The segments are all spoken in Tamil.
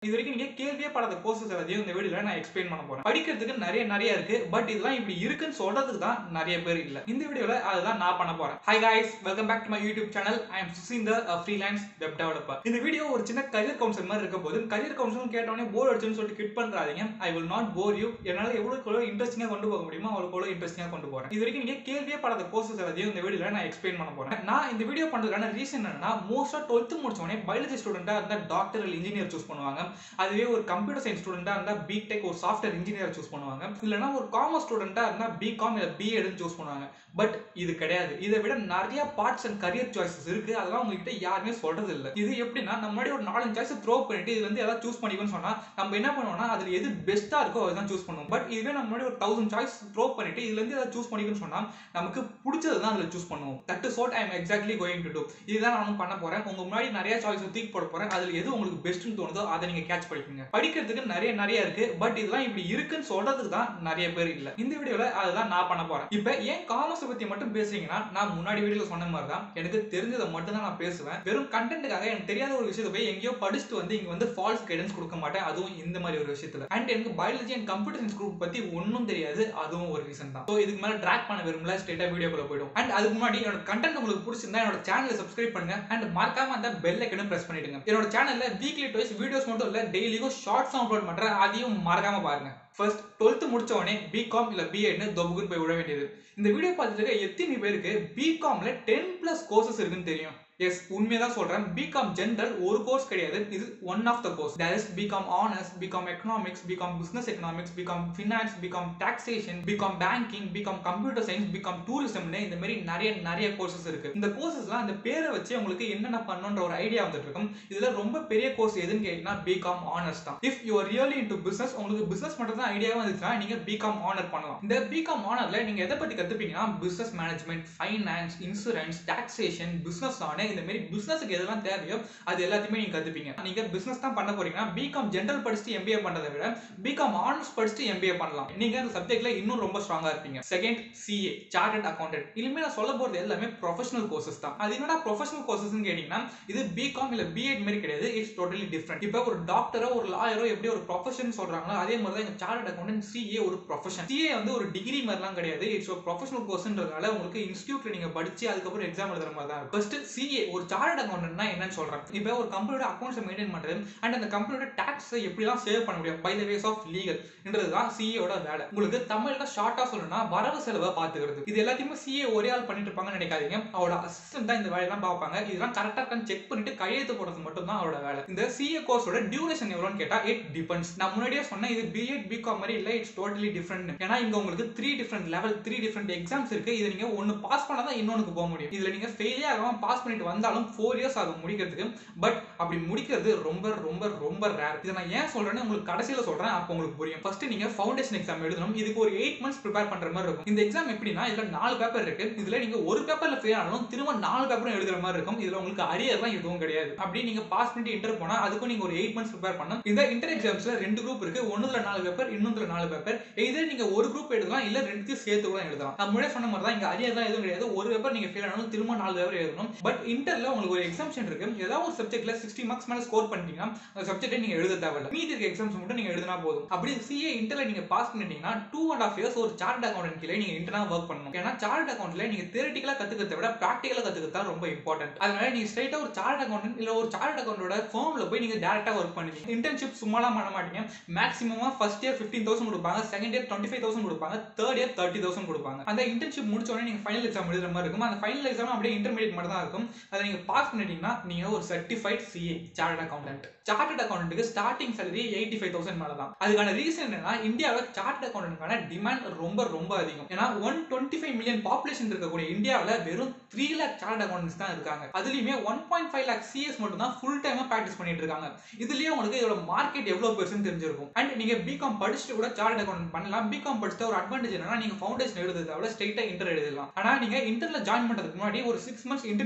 இது வரைக்கும் நீங்க கேள்வியே படாத கோர்சஸ் எல்லாத்தையும் இந்த வீடியோல நான் எக்ஸ்பிளைன் பண்ண போறேன் படிக்கிறதுக்கு நிறைய நிறைய இருக்கு பட் இதெல்லாம் இப்படி இருக்குன்னு சொல்றதுக்கு தான் நிறைய பேர் இல்ல இந்த வீடியோல அதுதான் நான் பண்ண போறேன் hi guys welcome back to my YouTube channel I am Suseendhar freelance web developer இந்த வீடியோ ஒரு சின்ன கரியர் கவுன்சில் மாதிரி இருக்க போது கரியர் கவுன்சில் கேட்டோடனே போர் அடிச்சுன்னு சொல்லிட்டு கிட் பண்றாதீங்க I will not bore you என்னால எவ்வளவு இன்ட்ரெஸ்டிங்கா கொண்டு போக முடியுமோ அவ்வளவு இன்ட்ரெஸ்டிங்கா கொண்டு போறேன் இது வரைக்கும் நீங்க கேள்வியே படாத கோர்சஸ் எல்லாத்தையும் இந்த வீடியோல நான் எக்ஸ்பிளைன் பண்ண போறேன் நான் இந்த வீடியோ பண்றதுக்கான ரீசன் என்னன்னா மோஸ்டா டுவெல்த் முடிச்சோடனே பயாலஜி ஸ்டூடெண்டா இருந்தா டாக்டர் இல்லை இன்ஜினியர் சூஸ் பண்ணுவாங்க அதுவே ஒரு கம்ப்யூட்டர் சயின்ஸ் ஸ்டூடெண்டா இருந்தா பிடெக் ஒரு சாஃப்ட்வேர் இன்ஜினியர் சூஸ் பண்ணுவாங்க இல்லைன்னா ஒரு காமர்ஸ் ஸ்டூடெண்டா இருந்தா பிகாம் இல்லை பிஎட்னு சூஸ் பண்ணுவாங்க பட் இது கிடையாது இதை விட நிறைய பார்ட்ஸ் அண்ட் கரியர் சாய்ஸஸ் இருக்கு அதெல்லாம் உங்ககிட்ட யாருமே சொல்றது இல்லை இது எப்படின்னா நம்ம முன்னாடி ஒரு நாலஞ்சு சாய்ஸ் த்ரோ பண்ணிட்டு இதுல இருந்து ஏதாவது சூஸ் பண்ணிக்கணும்னு சொன்னா நம்ம என்ன பண்ணுவோம்னா அதுல எது பெஸ்ட்டா இருக்கோ அதுதான் சூஸ் பண்ணுவோம் பட் இதுவே நம்ம முன்னாடி ஒரு தௌசண்ட் சாய்ஸ் த்ரோ பண்ணிட்டு இதுல இருந்து ஏதாவது சூஸ் பண்ணிக்கணும்னு சொன்னா நமக்கு பிடிச்சது தான் அதுல சூஸ் பண்ணுவோம் that is what I am exactly going to do இதுதான் நானும் பண்ண போறேன் உங்க முன்னாடி நிறைய சாய்ஸ் தூக்கி போட போறேன் அதுல எது உங்களுக்கு பெஸ்ட்னு தோணுதோ அதை நீங்க கேட்ச் பண்ணிக்கோங்க படிக்கிறதுக்கு நிறைய நிறைய இருக்கு பட் இதெல்லாம் இப்படி இருக்குன்னு சொல்றதுக்கு தான் நிறைய பேர் இல்ல இந்த வீடியோல அதுதான் நான் பண்ண போறேன் இப்போ ஏன் காமர்ஸ் பத்தி மட்டும் பேசுறீங்கன்னா நான் முன்னாடி வீடியோல சொன்ன மாதிரி தான் எனக்கு தெரிஞ்சதை மட்டும் தான் நான் பேசுவேன் வெறும் கண்டென்ட்டுக்காக எனக்கு தெரியாத ஒரு விஷயத்தை போய் எங்கேயோ படிச்சுட்டு வந்து இங்க வந்து ஃபால்ஸ் கைடன்ஸ் கொடுக்க மாட்டேன் அதுவும் இந்த மாதிரி ஒரு விஷயத்துல அண்ட் எனக்கு biology and computer science group பத்தி ஒன்றும் தெரியாது அதுவும் ஒரு ரீசன் தான் ஸோ இதுக்கு மேல ட்ராக் பண்ண விரும்பல ஸ்ட்ரெயிட்டா வீடியோக்குள்ள போயிடும் அண்ட் அதுக்கு முன்னாடி என்னோட கண்டென்ட் உங்களுக்கு பிடிச்சிருந்தா என்னோட சேனலை சப்ஸ்கிரைப் பண்ணுங்க அண்ட் மறக்காம அந்த பெல் ஐக்கனும் பிரஸ் பண்ணிடுங்க என்னோட சேனல்ல வீக்லி டுவைஸ் வீடியோஸ் மட்டும் இல்ல டெய்லியும் ஷார்ட்ஸ் அப்லோட் பண்றேன் அதையும் மறக்காம பாருங்க ஃபர்ஸ்ட் டுவெல்த் முடிச்ச உடனே பிகாம் இல்ல பிஎட்னு தொபுக்குன்னு போய் விட வேண்டியது இந்த வீடியோ பார்த்துட்டு இருக்க எத்தனை பேருக்கு பிகாம்ல டென் பிளஸ் கோர்சஸ் இருக்குன்னு தெரியும் எஸ் உண்மையதான் சொல்றேன் பிகாம் ஜென்ரல் ஒரு கோர்ஸ் கிடையாது இது one of the course that is BCom honours BCom economics BCom business economics BCom finance BCom taxation BCom banking BCom computer science BCom டூரிசம்னு இந்த மாதிரி நிறைய நிறைய கோர்சஸ் இருக்கு இந்த கோர்சஸ்லாம் அந்த பேரை வச்சு உங்களுக்கு என்னென்ன பண்ணணுன்ற ஒரு ஐடியா வந்துட்டு இருக்கும் இதுல ரொம்ப பெரிய கோர்ஸ் எதுன்னு கேட்டீங்கன்னா பிகாம் ஆனர்ஸ் தான் if you are really into business உங்களுக்கு பிசினஸ் மட்டும் தான் ஐடியாவா இருந்துச்சுன்னா நீங்க பிகாம் ஆனர் பண்ணலாம் இந்த பிகாம் ஆனர்ல நீங்க எதை பத்தி கத்துப்பீங்கன்னா business management finance insurance taxation business ஆன இந்த மாதிரி பிசினஸ்க்கு எதெல்லாம் தேவையோ அது எல்லாத்தையுமே நீங்க கத்துப்பீங்க நீங்க பிசினஸ் தான் பண்ண போறீங்கன்னா பிகாம் ஜென்ரல் படிச்சுட்டு எம்பிஏ பண்றதை விட பிகாம் ஆனர்ஸ் படிச்சுட்டு எம்பிஏ பண்ணலாம் நீங்க அந்த சப்ஜெக்ட்ல இன்னும் ரொம்ப ஸ்ட்ராங்கா இருப்பீங்க செகண்ட் சிஏ சார்ட்டர்ட் அக்கௌண்டன்ட் இனிமே நான் சொல்ல போறது எல்லாமே ப்ரொஃபஷனல் கோர்சஸ் தான் அது என்னடா ப்ரொஃபஷனல் கோர்சஸ் கேட்டீங்கன்னா இது பிகாம் இல்ல பிஎட் மாதிரி கிடையாது இட்ஸ் டோட்டலி டிஃப்ரெண்ட் இப்போ ஒரு டாக்டரோ ஒரு லாயரோ எப்படி ஒரு ப்ரொஃபஷன் சொல்றாங்களோ அதே மாதிரி தான் இந்த சார்ட்டர்ட் அக்கௌண்டன்ட் சிஏ ஒரு ப்ரொஃபஷன் சிஏ வந்து ஒரு டிகிரி மாதிரிலாம் கிடையாது இட்ஸ் ஒரு ப்ரொஃபஷனல் கோர்ஸ்ன்றதுனால உங்களுக்கு இன்ஸ்டியூட்ல நீங்க படிச்சு அதுக்கப்புறம் எக்ஸாம் எழுதுற மாதிரி தான் ஃபர்ஸ்ட் சிஏ ஒரு சார்ட் அக்கௌண்டன்ட்னா என்னன்னு சொல்றேன் இப்போ ஒரு கம்பெனியோட அக்கௌண்ட்ஸ் மெயின்டைன் பண்றது அண்ட் அந்த கம்பெனியோட டாக்ஸ் எப்படிலாம் சேவ் பண்ண முடியும் by the ways of legal என்றதுதான் சிஏயோட வேலை உங்களுக்கு தமிழ்ல ஷார்ட்டா சொல்லணும்னா வரவு செலவை பாத்துக்கிறது இது எல்லாத்தையுமே சிஏ ஒரே ஆள் பண்ணிட்டு இருப்பாங்கன்னு நினைக்காதீங்க அவரோட அசிஸ்டன்ட் தான் இந்த வேலையெல்லாம் பார்ப்பாங்க இதெல்லாம் கரெக்டா இருக்கான்னு செக் பண்ணிட்டு கையெழுத்து போடுறது மட்டும் தான் அவரோட வேலை இந்த சிஏ கோர்ஸோட டியூரேஷன் எவ்வளோன்னு கேட்டா இட் டிபெண்ட்ஸ் நான் முன்னாடியே சொன்னேன் இது பிஎட் பிகாம் மாதிரி இல்லை இட்ஸ் டோட்டலி டிஃப்ரெண்ட் ஏன்னா இங்க உங்களுக்கு three different level three different exams இருக்கு இது நீங்க ஒன்னு பாஸ் பண்ணா தான் இன்னொன்னுக்கு போக முடியும் இதுல நீங்க ஃபெயிலே ஆகாம பாஸ் பண்ணிட்டு வந்தாலும் ஃபோர் இயர்ஸ் ஆகும் முடிக்கிறதுக்கு பட் அப்படி முடிக்கிறது ரொம்ப ரொம்ப ரொம்ப ரேர் இதை நான் ஏன் சொல்றேன்னு உங்களுக்கு கடைசியில சொல்றேன் அப்போ உங்களுக்கு புரியும் ஃபர்ஸ்ட் நீங்க ஃபவுண்டேஷன் எக்ஸாம் எழுதணும் இதுக்கு ஒரு எயிட் மந்த்ஸ் ப்ரிப்பேர் பண்ற மாதிரி இருக்கும் இந்த எக்ஸாம் எப்படின்னா இதுல நாலு பேப்பர் இருக்கு இதுல நீங்க ஒரு பேப்பர்ல ஃபெயில் ஆனாலும் திரும்ப நாலு பேப்பரும் எழுதுற மாதிரி இருக்கும் இதுல உங்களுக்கு அரியர்லாம் எதுவும் கிடையாது அப்படி நீங்க பாஸ் பண்ணிட்டு இன்டர் போனா அதுக்கும் நீங்க ஒரு எயிட் மந்த்ஸ் ப்ரிப்பேர் பண்ணணும் இந்த இன்டர் எக்ஸாம்ஸ்ல ரெண்டு குரூப் இருக்கு ஒன்னுல நாலு பேப்பர் இன்னொன்றுல நாலு பேப்பர் இதே நீங்க ஒரு குரூப் எழுதலாம் இல்ல ரெண்டுத்தையும் சேர்த்து கூட எழுதலாம் நான் முன்னாடி சொன்ன மாதிரி தான் இங்க அரியர்லாம் எதுவும் கிடையாது ஒரு பேப்பர் நீங்க ஃபெயில் ஆனாலும் திரும்ப நாலு பேப்பர் எழுதணும் பட் இன்டர்ல உங்களுக்கு ஒரு எக்ஸாம்ஷன் இருக்கு ஏதாவது ஒரு சப்ஜெக்ட்ல சிக்ஸ்டி மார்க்ஸ் மேல ஸ்கோர் பண்ணிட்டீங்கன்னா அந்த சப்ஜெக்ட்டை நீங்க எழுத தேவையில்ல மீதி இருக்க எக்ஸாம்ஸ் மட்டும் நீங்க எழுதினா போதும் அப்படி சிஏ இன்டர்ல நீங்க பாஸ் பண்ணிட்டீங்கன்னா டூ அண்ட் ஆஃப் இயர்ஸ் ஒரு சார்ட் அக்கௌண்ட் கீழே நீங்க இன்டர்னா ஒர்க் பண்ணணும் ஏன்னா சார்ட் அக்கௌண்ட்ல நீங்க தியரட்டிக்கலா கத்துக்கிறத விட ப்ராக்டிகலா கத்துக்கிறது தான் ரொம்ப இம்பார்ட்டன்ட் அதனால நீங்க ஸ்ட்ரைட்டா ஒரு சார்ட் அக்கௌண்ட் இல்ல ஒரு சார்ட் அக்கௌண்டோட ஃபார்ம்ல போய் நீங்க டேரக்டா ஒர்க் பண்ணுவீங்க இன்டர்ன்ஷிப் சும்மாலாம் பண்ண மாட்டீங்க மேக்ஸிமமா ஃபர்ஸ்ட் இயர் ஃபிஃப்டீன் தௌசண்ட் கொடுப்பாங்க second year twenty five thousand கொடுப்பாங்க தேர்ட் இயர் தேர்ட்டி தௌசண்ட் கொடுப்பாங்க அந்த இன்டர்ன்ஷிப் முடிச்ச உடனே நீங்க ஃபைனல் எக்ஸாம் எழுதுற மாதிரி இருக்கும் அந்த ஃபைனல் எக்ஸாம் அப்படியே இன்டர்மீடியட் மட்டும் தான் இருக்கும் அதை நீங்க பாஸ் பண்ணிட்டீங்கன்னா நீங்க ஒரு certified CA chartered accountant chartered அக்கௌண்ட்டுக்கு starting salary eighty five thousand மேல தான் அதுக்கான ரீசன் என்னன்னா இந்தியாவில் சார்ட் அக்கௌண்ட்டுக்கான டிமாண்ட் ரொம்ப ரொம்ப அதிகம் ஏன்னா one twenty five million population இருக்கக்கூடிய இந்தியாவில் வெறும் த்ரீ லேக் சார்ட் அக்கௌண்டன்ஸ் தான் இருக்காங்க அதுலயுமே one point five lakh CS மட்டும் தான் ஃபுல் டைமா ப்ராக்டிஸ் பண்ணிட்டு இருக்காங்க இதுலயே உங்களுக்கு இதோட மார்க்கெட் எவ்வளவு பெருசுன்னு தெரிஞ்சிருக்கும் அண்ட் நீங்க பிகாம் படிச்சுட்டு கூட சார்ட் அக்கௌண்ட் பண்ணலாம் பிகாம் படிச்சுட்டு ஒரு அட்வான்டேஜ் என்னன்னா நீங்க ஃபவுண்டேஷன் எழுதுறத விட ஸ்ட்ரைட்டா இன்டர் எழுதலாம் ஆனா நீங்க இன்டர்ல ஜாயின் பண்றதுக்கு முன்னாடி ஒரு சிக்ஸ் மந்த்ஸ் இன்டர்ன்ஷிப் போயிட்டு தான்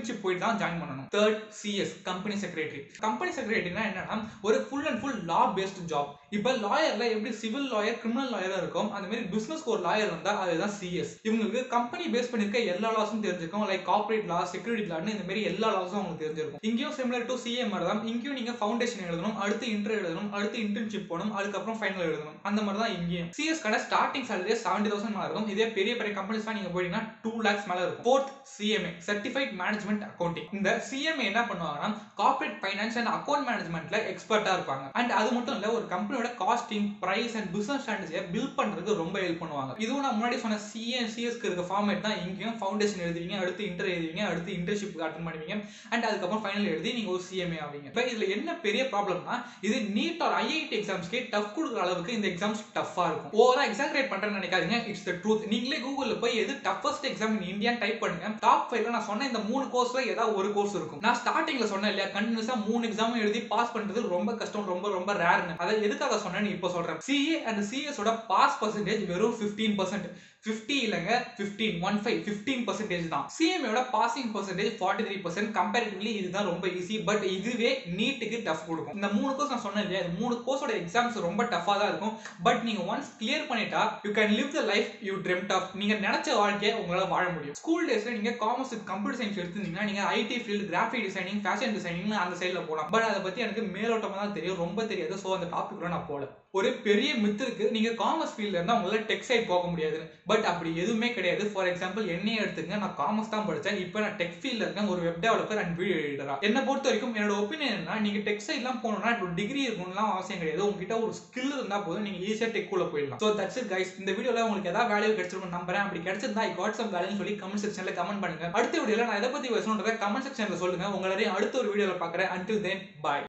தான் ஜாயின் பண்ணணும் third CS company secretary company செக்ரட்டரினா என்னன்னா ஒரு full and full law based job இப்போ லாயர்ல எப்படி சிவில் லாயர் கிரிமினல் லாயரா இருக்கும் அந்த மாதிரி பிசினஸ்க்கு ஒரு லாயர் வந்தா அதுதான் சிஎஸ் இவங்களுக்கு கம்பெனி பேஸ் பண்ணிருக்க எல்லா லாஸும் தெரிஞ்சிருக்கும் லைக் கார்பரேட் லா செக்யூரிட்டி லான்னு இந்த மாதிரி எல்லா லாஸும் அவங்களுக்கு தெரிஞ்சிருக்கும் இங்கேயும் சிமிலர் டு சிஏ மாதிரி தான் இங்கேயும் நீங்க ஃபவுண்டேஷன் எழுதணும் அடுத்து இன்டர் எழுதணும் அடுத்து இன்டர்ன்ஷிப் போகணும் அதுக்கப்புறம் ஃபைனல் எழுதணும் அந்த மாதிரி தான் இங்கேயும் சிஎஸ் கடை ஸ்டார்டிங் சேலரி செவன்டி தௌசண்ட் மேல இருக்கும் இதே பெரிய பெரிய கம்பெனிஸ் நீங்க போயிட்டீங்கன்னா டூ லேக்ஸ் மேல இருக்கும் fourth CMA certified management accounting இந்த சிஎம்ஏ என்ன பண்ணுவாங்கன்னா கார்பரேட் ஃபைனான்ஸ் அண்ட் அக்கௌண்ட் மேனேஜ்மெண்ட்ல எக்ஸ்பர்ட்டா இருப்பாங்க அண்ட் அது மட்டும் இல்ல ஒரு கம்பெனியோட காஸ்டிங் பிரைஸ் அண்ட் பிசினஸ் ஸ்ட்ராட்டஜியை பில்ட் பண்றதுக்கு ரொம்ப ஹெல்ப் பண்ணுவாங்க இதுவும் நான் முன்னாடி சொன்ன சிஏ சிஎஸ்க்கு இருக்க ஃபார்மேட் தான் இங்கேயும் ஃபவுண்டேஷன் எழுதுவீங்க அடுத்து இன்டர் எழுதுவீங்க அடுத்து இன்டர்ன்ஷிப் அட்டன் பண்ணுவீங்க அண்ட் அதுக்கப்புறம் ஃபைனல் எழுதி நீங்க ஒரு சிஎம்ஏ ஆவீங்க இப்போ இதுல என்ன பெரிய ப்ராப்ளம்னா இது நீட் ஆர் ஐஐடி எக்ஸாம்ஸ்க்கே டஃப் கொடுக்குற அளவுக்கு இந்த எக்ஸாம்ஸ் டஃபா இருக்கும் ஓவரா எக்ஸாக்ரேட் பண்றேன்னு நினைக்காதீங்க இட்ஸ் த ட்ரூத் நீங்களே கூகுள்ல போய் எது toughest exam in India type பண்ணுங்க டாப் ஃபைவ்ல நான் சொன்ன இந்த மூணு கோர்ஸ்ல ஏதாவது ஒரு கோர்ஸ் இருக்கும் நான் ஸ்டார்டிங்ல சொன்னேன் இல்லையா கண்டினியூஸா மூணு எக்ஸாம் எழுதி பாஸ் பண்றது ரொம்ப கஷ்டம் ரொம்ப ரொம்ப ரேர்னு அதை எதுக்காக சொன்னேன்னு இப்போ சொல்றேன் சிஏ அண்ட் சிஎஸோட பாஸ் பர்சன்டேஜ் வெறும் ஃபிஃப்டீன் பர்சன்ட் ஃபிஃப்டி இல்லைங்க fifteen one five fifteen percentage தான் சிஎம்ஏட passing percentage forty three percent comparatively இதுதான் ரொம்ப ஈஸி பட் இதுவே நீட்டுக்கு டஃப் கொடுக்கும் இந்த மூணு கோர்ஸ் நான் சொன்னேன் இல்லையா இந்த மூணு கோர்ஸோட எக்ஸாம்ஸ் ரொம்ப டஃபாக தான் இருக்கும் பட் நீங்க ஒன்ஸ் கிளியர் பண்ணிட்டா you can live the life you dreamt of நீங்க நினைச்ச வாழ்க்கையை உங்களால வாழ முடியும் ஸ்கூல் டேஸ்ல நீங்க காமர்ஸ் கம்ப்யூட்டர் சயின்ஸ் எடுத்திருந்தீங்கன்னா நீங்க IT field graphic designing fashion designing அந்த சைடில் போகலாம் பட் அதை பத்தி எனக்கு மேலோட்டமாக தான் தெரியும் ரொம்ப தெரியாது ஸோ அந்த டாபிக் நான் போல ஒரு பெரிய மித்து இருக்கு நீங்க காமர்ஸ் ஃபீல்ட்ல இருந்தா உங்களால டெக் சைட் போக முடியாது பட் அப்படி எதுவுமே கிடையாது ஃபார் எக்ஸாம்பிள் என்னையே எடுத்துங்க நான் காமர்ஸ் தான் படிச்சேன் இப்போ நான் டெக் ஃபீல்ட்ல இருக்கேன் ஒரு வெப் டெவலப்பர் அண்ட் வீடியோ எடிட்டரா என்ன பொறுத்த வரைக்கும் என்னோட ஒப்பீனியன் என்ன நீங்க டெக் சைட்லாம் போகணும்னா ஒரு டிகிரி இருக்கணும்லாம் அவசியம் கிடையாது உங்ககிட்ட ஒரு ஸ்கில் இருந்தா போதும் நீங்க ஈஸியா டெக் உள்ள போயிடலாம் ஸோ தட்ஸ் இட் கைஸ் இந்த வீடியோல உங்களுக்கு ஏதாவது வேல்யூ கிடைச்சிருக்கும் நம்புறேன் அப்படி கிடைச்சிருந்தா ஐ காட் சம் வேல்யூன்னு சொல்லி கமெண்ட் செக்ஷன்ல கமெண்ட் பண்ணுங்க அடுத்த வீடியோல நான் எதை பத்தி பேசணுன்றத கமெண்ட் செக்ஷன்ல சொல்லுங்க உங்களையும் அடுத்த ஒரு வீடியோல பாக்குறேன் அன்டில் தென் பாய்